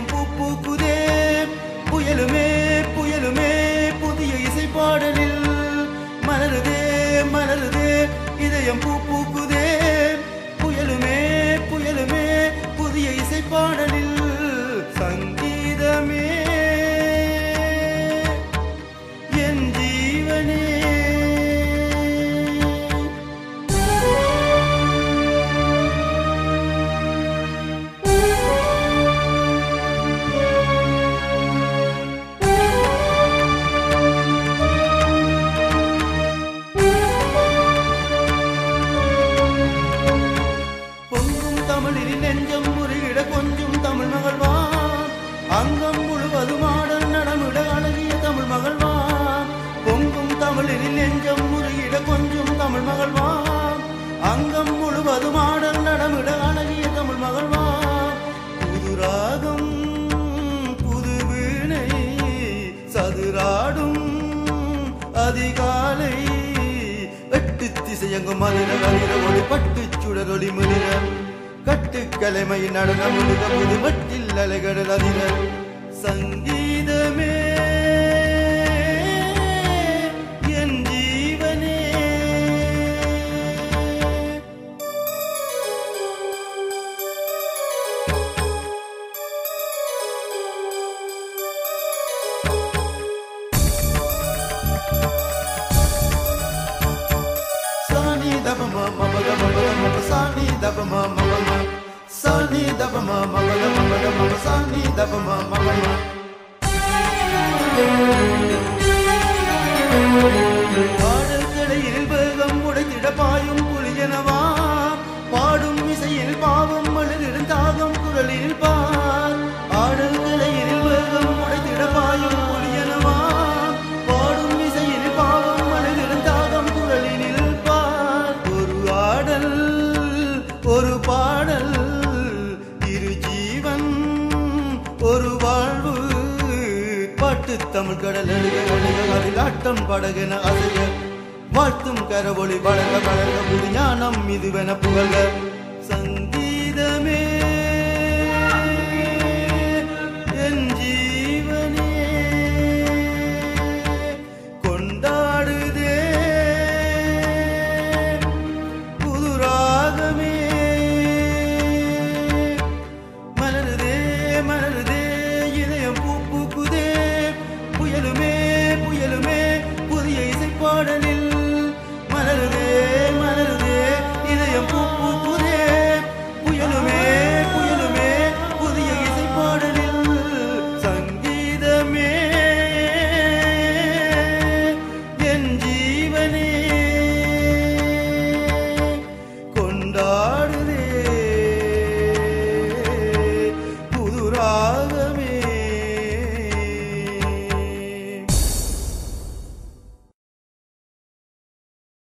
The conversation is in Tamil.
இதயம் பூ பூக்குதே புயலுமே புயலுமே புதிய இசை பாடலில் மலருதே மலருதே இதயம் பூ பூக்குதே புயலுமே புயலுமே புதிய இசை பாடலில் சங்கீதமே என் ஜீவனே பொங்கும் தமிழில் நெஞ்சம் முறியிட கொஞ்சம் தமிழ் மகள்வான் அங்கம் முழுவதும் ஆடல் நடமிட அழகிய தமிழ் மகள்வான் பொங்கும் தமிழில் நெஞ்சம் முறியிட கொஞ்சம் தமிழ் மகள்வான் அங்கம் முழுவதும் ஆடல் நடமிட அழகிய தமிழ் மகள்வான் புது ராகம் புது வீணை சதுராடும் அதிகாலை எட்டு திசையங்கும் மனித மனித ஒளி பட்டு சுடரொளி முனிர கட்டு கலைமை நடன முழுக முது மட்டில் அலைகடல் அதிர சங்கீதமே என் ஜீவனே Sani daba ma ma ba da ma ba da ma ba sani daba ma ma ba ma sani daba ma ma ba da ma ba da ma ba sani daba ma ma ba ma பாடல் கடையில் வேகம் உடைத்திட பாயும் புலியனவா பாடும் இசையில் பாவம் மலரிடும் தாகம் குரலில் பார் ஆடல் கடையில் வேகம் உடைத்திட பாயும் புலியனவா பாடும் இசையில் பாவம் மலரிடும் தாகம் குரலில் பார் ஒரு ஆடல் ஒரு பாடல் இரு ஜீவன் ஒரு வாழ்வு பாட்டு தமிழ் கடல் எழுக எழுக அதில் ஆட்டம் படகென அசைய வாழ்த்தும் கரவொளி வளர வளர புது ஞானம் இதுவென புகழ